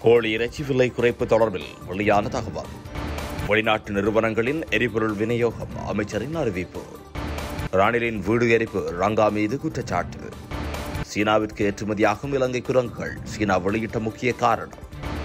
கோழி இறைச்சி விலை குறைப்பு தொடர்பில் வெளியான தகவல் வெளிநாட்டு நிறுவனங்களின் எரிபொருள் விநியோகம் அமைச்சரின் அறிவிப்பு ரணிலின் வீடு எரிப்பு ரங்கா மீது குற்றச்சாட்டு சீனாவிற்கு ஏற்றுமதியாகும் இலங்கை குரங்குகள் சீனா வெளியிட்ட முக்கிய காரணம்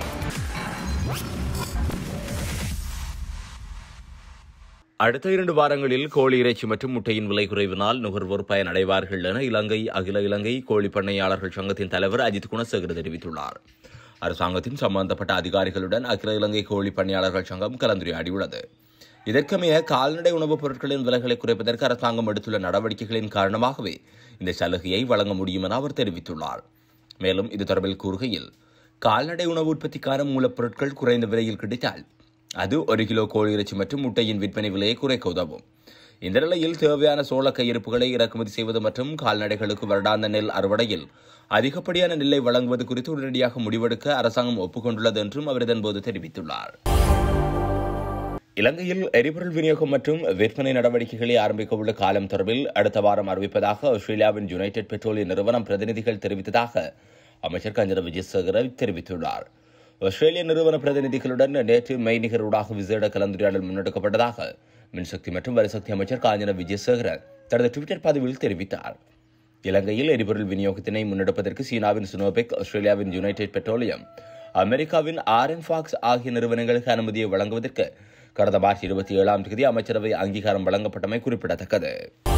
அடுத்த இரண்டு வாரங்களில் கோழி இறைச்சி மற்றும் முட்டையின் விலை குறைவினால் நுகர்வோர் பயனடைவார்கள் என இலங்கை அகில இலங்கை கோழி பண்ணையாளர்கள் சங்கத்தின் தலைவர் அஜித் குணசேகர் தெரிவித்துள்ளார் அரசாங்கத்தின் சம்பந்தப்பட்ட அதிகாரிகளுடன் அகில இலங்கை கோழி பண்ணையாளர்கள் சங்கம் கலந்துரையாடியுள்ளது இதற்கமைய கால்நடை உணவுப் பொருட்களின் விலைகளை குறைப்பதற்கு அரசாங்கம் எடுத்துள்ள நடவடிக்கைகளின் காரணமாகவே இந்த சலுகையை வழங்க முடியும் என அவர் தெரிவித்துள்ளார் மேலும் இது தொடர்பில் கூறுகையில் கால்நடை உணவு உற்பத்திக்கான மூலப்பொருட்கள் குறைந்த விலையில் கிடைத்தால் அது ஒரு கிலோ கோழி இறைச்சி மற்றும் முட்டையின் விற்பனை விலையை குறைக்க உதவும் இந்த நிலையில் தேவையான சோள கையிருப்புகளை இறக்குமதி செய்வது மற்றும் கால்நடைகளுக்கு வருடாந்த நெல் அறுவடையில் அதிகப்படியான நெல்லை வழங்குவது குறித்து உடனடியாக முடிவெடுக்க அரசாங்கம் ஒப்புக்கொண்டுள்ளது என்றும் அவர் இதன்போது தெரிவித்துள்ளார் இலங்கையில் எரிபொருள் விநியோகம் மற்றும் விற்பனை நடவடிக்கைகளை ஆரம்பிக்க உள்ள காலம் தொடர்பில் அடுத்த வாரம் அறிவிப்பதாக ஆஸ்திரேலியாவின் யுனைடெட் பெட்ரோலிய நிறுவனம் பிரதிநிதிகள் தெரிவித்ததாக அமைச்சர் கஞ்சன விஜயசேகர தெரிவித்துள்ளார் ஆஸ்திரேலிய நிறுவன பிரதிநிதிகளுடன் நேற்று மெய்நிகர் ஊடாக விசேட கலந்துரையாடல் முன்னெடுக்கப்பட்டதாக மின்சக்தி மற்றும் வரிசக்தி அமைச்சர் காஞ்சன விஜயசேகர தனது டுவிட்டர் பதிவில் தெரிவித்தார் இலங்கையில் எரிபொருள் விநியோகத்தினை முன்னெடுப்பதற்கு சீனாவின் சுனோபெக் ஆஸ்திரேலியாவின் யுனைடெட் பெட்ரோலியம் அமெரிக்காவின் ஆர்என் ஃபாக்ஸ் ஆகிய நிறுவனங்களுக்கு அனுமதியை வழங்குவதற்கு கடந்த மார்ச் இருபத்தி ஏழாம் தேதி அமைச்சரவை அங்கீகாரம் வழங்கப்பட்டமை குறிப்பிடத்தக்கது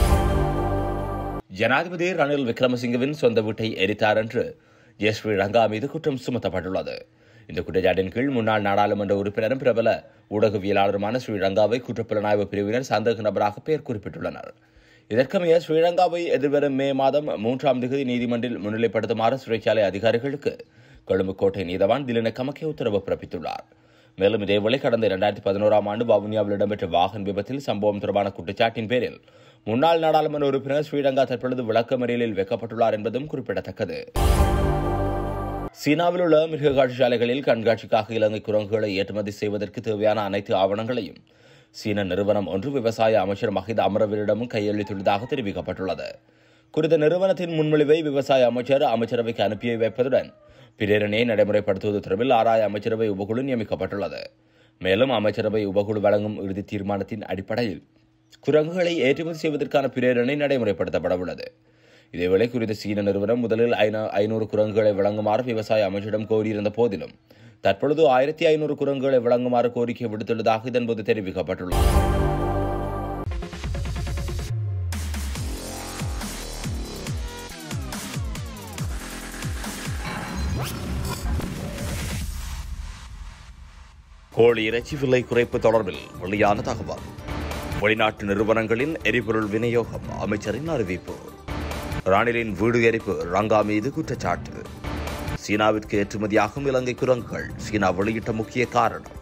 ஜனாதிபதி ரணில் விக்ரமசிங்கவின் சொந்த வீட்டை எரித்தார் என்று எஸ் ஸ்ரீ ரங்கா மீது குற்றம் சுமத்தப்பட்டுள்ளது இந்த குற்றச்சாட்டின் கீழ் முன்னாள் நாடாளுமன்ற உறுப்பினரும் பிரபல ஊடகவியலாளருமான ஸ்ரீரங்காவை குற்றப்புலனாய்வு பிரிவினர் சந்தேக நபராக பெயர் குறிப்பிட்டுள்ளனர் இதற்கமைய ஸ்ரீலங்காவை எதிர்வரும் மே மாதம் மூன்றாம் தேதி நீதிமன்றில் முன்னிலைப்படுத்துமாறு சிறைச்சாலை அதிகாரிகளுக்கு கொழும்பு கோட்டை நீதவான் திலின கமக்கே உத்தரவு பிறப்பித்துள்ளார் மேலும் இதேவேளை கடந்த இரண்டாயிரத்தி பதினோராம் ஆண்டு வவுனியாவில் இடம்பெற்ற வாகன விபத்தில் சம்பவம் தொடர்பான குற்றச்சாட்டின் பேரில் முன்னாள் நாடாளுமன்ற உறுப்பினர் ஸ்ரீலங்கா தற்பொழுது விளக்கமறியலில் வைக்கப்பட்டுள்ளார் என்பதும் குறிப்பிடத்தக்கது சீனாவில் உள்ள மிருக காட்சிசாலைகளில் கண்காட்சிக்காக இலங்கை குரங்குகளை ஏற்றுமதி செய்வதற்கு தேவையான அனைத்து ஆவணங்களையும் சீன நிறுவனம் ஒன்று விவசாய அமைச்சர் மஹித் அமரவீரிடமும் கையளித்துள்ளதாக தெரிவிக்கப்பட்டுள்ளது குறித்த நிறுவனத்தின் முன்மொழிவை விவசாய அமைச்சர் அமைச்சரவைக்கு அனுப்பி வைப்பதுடன் பிரேரணையை நடைமுறைப்படுத்துவது தொடர்பில் ஆராய அமைச்சரவை உபகுழு நியமிக்கப்பட்டுள்ளது மேலும் அமைச்சரவை உபகுழு வழங்கும் இறுதி தீர்மானத்தின் அடிப்படையில் குரங்குகளை ஏற்றுமதி செய்வதற்கான பிரேரணை நடைமுறைப்படுத்தப்பட உள்ளது இதேவேளை குறித்த சீன நிறுவனம் முதலில் ஐநூறு குரங்குகளை வழங்குமாறு விவசாய அமைச்சரிடம் கோரியிருந்த போதிலும் தற்பொழுது ஆயிரத்தி ஐநூறு குரங்குகளை வழங்குமாறு கோரிக்கை விடுத்துள்ளதாக இதன்போது தெரிவிக்கப்பட்டுள்ளது கோழி இறைச்சி விலை குறைப்பு தொடர்பில் வெளியான தகவல் வெளிநாட்டு நிறுவனங்களின் எரிபொருள் விநியோகம் அமைச்சரின் அறிவிப்பு ரணிலின் வீடு எரிப்பு ரங்கா மீது குற்றச்சாட்டு சீனாவிற்கு ஏற்றுமதியாகும் இலங்கை குரங்குகள் சீனா வெளியிட்ட முக்கிய காரணம்